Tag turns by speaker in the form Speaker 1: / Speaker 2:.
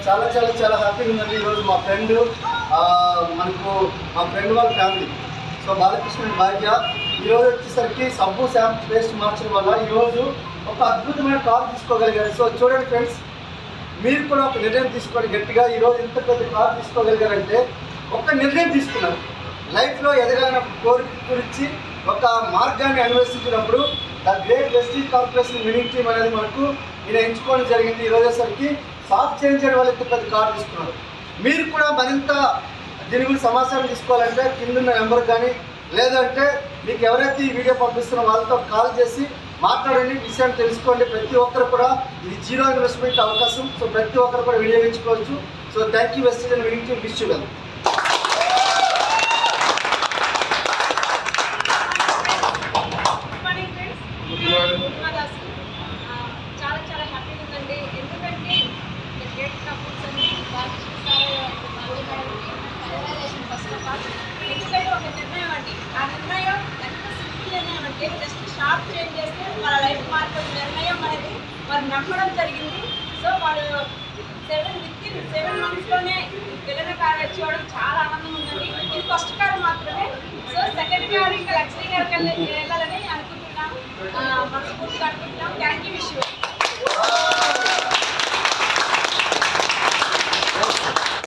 Speaker 1: చాలా చాలా చాలా హ్యాపీగా ఉందండి ఈరోజు మా ఫ్రెండ్ మనకు మా ఫ్రెండ్ వాళ్ళ ఫ్యామిలీ సో బాలకృష్ణ భాగ్య ఈరోజు వచ్చేసరికి సబ్బు శాంప్ పేస్ట్ మార్చడం వల్ల ఈరోజు ఒక అద్భుతమైన కార్ తీసుకోగలిగారు సో చూడండి ఫ్రెండ్స్ మీరు కూడా ఒక నిర్ణయం తీసుకోండి గట్టిగా ఈరోజు ఇంత పెద్ద కార్ తీసుకోగలిగారంటే ఒక నిర్ణయం తీసుకున్నారు లైఫ్లో ఎదగాలని ఒక కోరిక గురించి ఒక మార్గాన్ని అన్వేషించినప్పుడు the great Vestige corporation winning team అనేది మనకు ఈయన ఎంచుకోవడం జరిగింది ఈ రోజేసరికి సాఫ్ట్ చేంజ్ చేయడం వల్ల ఇంత పెద్ద కార్ తీసుకున్నారు మీరు కూడా మరింత దీని గురించి సమాచారం తీసుకోవాలంటే కింద నెంబర్ కానీ లేదంటే మీకు ఎవరైతే ఈ వీడియో పంపిస్తున్న వాళ్ళతో కాల్ చేసి మాట్లాడండి విషయాన్ని తెలుసుకోండి ప్రతి ఒక్కరు కూడా ఇది జీరో ఇన్వెస్ట్మెంట్ అవకాశం సో ప్రతి ఒక్కరు కూడా వినియోగించుకోవచ్చు so thank you Vestige and winning team wish well
Speaker 2: good morning friends Umadas ఆ, చాలా చాలా హ్యాపీగా ఉందండి ఎందుకంటే గ్రేట్ కపుల్స్ అండి బాలకృష్ణ సార్ బాలు మేడంకి కంగ్రాచులేషన్ ఫస్ట్ ఆఫ్ ఆల్ ఎందుకంటే ఒక నిర్ణయం అండి ఆ నిర్ణయం ఎంత సింపుల్ నిర్ణయం అంటే జస్ట్ షార్ట్ చేంజ్ చేస్తే వాళ్ళ లైఫ్ మార్పు నిర్ణయం అనేది వారు నమ్మడం జరిగింది సో వాళ్ళు సెవెన్ విత్ ఇన్ సెవెన్ మంత్స్లోనే పిల్లల కార్ వచ్చేవడం చాలా ఆనందం ఉందండి ఇది ఫస్ట్ కార్ మాత్రమే సో సెకండ్ కార్ ఇంకా లక్ష్మీ గారికి వెళ్ళాలని అనుకుంటున్నాం ఆ, మనస్ఫూర్తిగా అనుకుంటున్నాం థ్యాంక్ యూ విష్